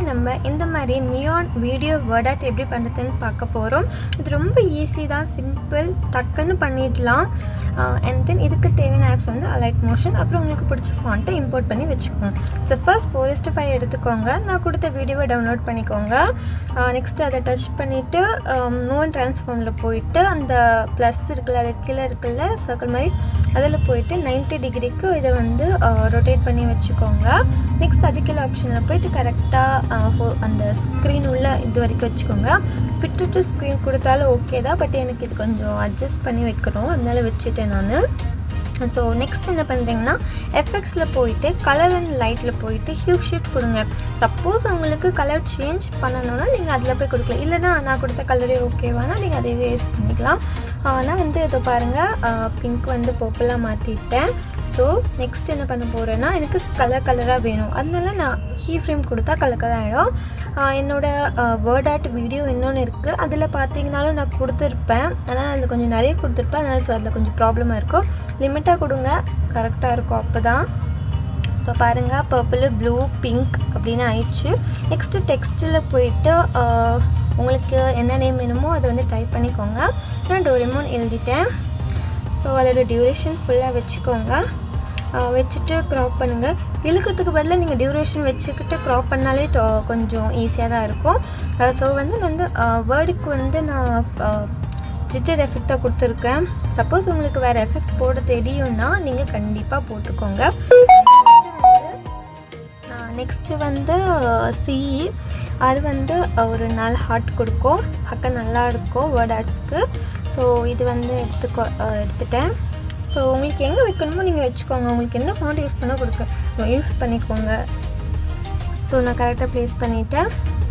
நம்ம இந்த மாதிரி நியான் வீடியோ வேர்ட் ஆர்ட் எப்படி பண்ணுறதுன்னு பார்க்க போகிறோம் இது ரொம்ப ஈஸி தான் சிம்பிள் டக்குன்னு பண்ணிடலாம் அண்ட் தென் இதுக்கு தேவையான ஆப்ஸ் வந்து அலைட் மோஷன் அப்புறம் உங்களுக்கு பிடிச்ச ஃபாண்ட்டை இம்போர்ட் பண்ணி வச்சுக்கோங்க ஸோ ஃபர்ஸ்ட் ஃபோர் ஃபைவ் எடுத்துக்கோங்க நான் கொடுத்த வீடியோவை டவுன்லோட் பண்ணிக்கோங்க நெக்ஸ்ட் அதை டச் பண்ணிவிட்டு மூவன் ட்ரான்ஸ்ஃபார்மில் போயிட்டு அந்த ப்ளஸ் இருக்குல்ல அது கீழே இருக்குல்ல சர்க்கிள் மாதிரி அதில் போயிட்டு 90 டிகிரிக்கு இதை வந்து ரொட்டேட் பண்ணி வச்சுக்கோங்க நெக்ஸ்ட் அதுக்குள்ள ஆப்ஷனில் போயிட்டு கரெக்டாக அந்த ஸ்க்ரீன் உள்ள இது வரைக்கும் வச்சுக்கோங்க விட்டுட்டு ஸ்க்ரீன் கொடுத்தாலும் ஓகே தான் பட் எனக்கு இது கொஞ்சம் அட்ஜஸ்ட் பண்ணி வைக்கணும் அதனால வச்சுட்டேன் நான் ஸோ நெக்ஸ்ட் என்ன பண்ணுறீங்கன்னா எஃபெக்ட்ஸில் போயிட்டு கலர் அண்ட் லைட்டில் போயிட்டு ஹியூ ஷிஃப்ட் கொடுங்க சப்போஸ் உங்களுக்கு கலர் சேஞ்ச் பண்ணணும்னா நீங்கள் அதில் போய் கொடுக்கலாம் இல்லைனா நான் கொடுத்த கலரே ஓகேவானா நீங்கள் அதையே யூஸ் பண்ணிக்கலாம் ஆனால் வந்து இதை பாருங்கள் பிங்க் வந்து பர்பிளாக மாற்றிட்டேன் ஸோ நெக்ஸ்ட் என்ன பண்ண போகிறேன்னா எனக்கு கலர் கலராக வேணும் அதனால நான் கீ ஃப்ரேம் கொடுத்தா கலர் கலர் ஆகிடும் என்னோடய வேர்ட் ஆர்ட் வீடியோ இன்னொன்று இருக்குது அதில் பார்த்தீங்கனாலும் நான் கொடுத்துருப்பேன் ஆனால் அதில் கொஞ்சம் நிறைய கொடுத்துருப்பேன் அதனால் ஸோ அதில் கொஞ்சம் ப்ராப்ளமாக இருக்கும் லிமிட்டாக கொடுங்க கரெக்டாக இருக்கும் அப்போ தான் ஸோ பாருங்கள் பர்பிள் ப்ளூ பிங்க் அப்படின்னு ஆயிடுச்சு நெக்ஸ்ட்டு டெக்ஸ்ட்டில் போயிட்டு உங்களுக்கு என்ன நேம் வேணுமோ அதை வந்து டைப் பண்ணிக்கோங்க நான் டோரிமோன் எழுதிட்டேன் ஸோ அதோட டியூரேஷன் ஃபுல்லாக வச்சுக்கோங்க வச்சுட்டு க்ராப் பண்ணுங்கள் இழுக்கிறதுக்கு பதிலாக நீங்கள் டியூரேஷன் வச்சுக்கிட்டு க்ராப் பண்ணாலே கொஞ்சம் ஈஸியாக தான் இருக்கும் ஸோ வந்து நான் வந்து வேர்டுக்கு வந்து நான் ஜிட்டர் எஃபெக்டாக கொடுத்துருக்கேன் சப்போஸ் உங்களுக்கு வேறு எஃபெக்ட் போட தெரியும்னா நீங்கள் கண்டிப்பாக போட்டுக்கோங்க நெக்ஸ்ட்டு வந்து சிஇ அது வந்து ஒரு நாலு ஹார்ட் கொடுக்கும் பார்க்க நல்லா இருக்கும் வேர்ட் ஆர்ட்ஸ்க்கு ஸோ இது வந்து எடுத்துக்கோ எடுத்துட்டேன் ஸோ உங்களுக்கு எங்கே வைக்கணுமோ நீங்கள் வச்சுக்கோங்க உங்களுக்கு என்ன ஃபாண்ட் யூஸ் பண்ண கொடுக்க யூஸ் பண்ணிக்கோங்க ஸோ நான் கரெக்டாக ப்ளேஸ் பண்ணிவிட்டேன்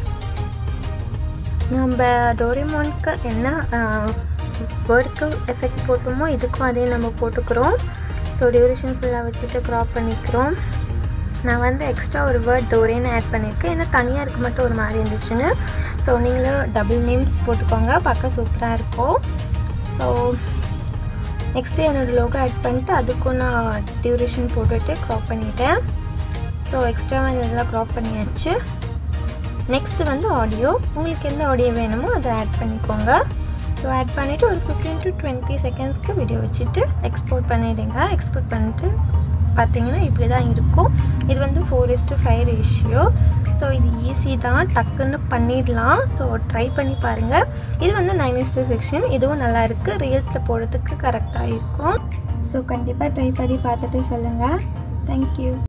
நம்ம டோரிமானுக்கு என்ன வேர்டுக்கு எஃபெக்ட் போட்டோமோ இதுக்கும் அதே நம்ம போட்டுக்கிறோம் ஸோ டியூரேஷன் ஃபுல்லாக வச்சுட்டு க்ராப் பண்ணிக்கிறோம் நான் வந்து எக்ஸ்ட்ரா ஒரு வேர்ட் டோரேன்னு ஆட் பண்ணியிருக்கேன் ஏன்னா தனியாக இருக்க மட்டும் ஒரு மாதிரி இருந்துச்சுன்னு ஸோ நீங்களும் டபுள் நேம்ஸ் போட்டுக்கோங்க பார்க்க சூப்பராக இருக்கும் ஸோ நெக்ஸ்ட்டு என்னோடய லோகோ ஆட் பண்ணிட்டு அதுக்கும் நான் டியூரேஷன் போட்டுட்டு க்ராப் பண்ணிட்டேன் ஸோ எக்ஸ்ட்ராவாக இதெல்லாம் க்ராப் பண்ணியாச்சு நெக்ஸ்ட்டு வந்து ஆடியோ உங்களுக்கு எந்த ஆடியோ வேணுமோ அதை ஆட் பண்ணிக்கோங்க ஸோ ஆட் பண்ணிவிட்டு ஒரு ஃபிஃப்டீன் டு டுவெண்ட்டி செகண்ட்ஸ்க்கு வீடியோ வச்சுட்டு எக்ஸ்போர்ட் பண்ணிவிடுங்க எக்ஸ்போர்ட் பண்ணிட்டு பார்த்தீங்கன்னா இப்படி தான் இருக்கும் இது வந்து four is to five ratio so இது ஈஸி தான் டக்குன்னு பண்ணிடலாம் ஸோ ட்ரை பண்ணி பாருங்கள் இது வந்து நைன் இஸ் டூ செக்ஷன் இதுவும் நல்லா இருக்குது ரீல்ஸில் போடுறதுக்கு கரெக்டாக இருக்கும் ஸோ கண்டிப்பாக ட்ரை பண்ணி பார்த்துட்டு சொல்லுங்கள் தேங்க்யூ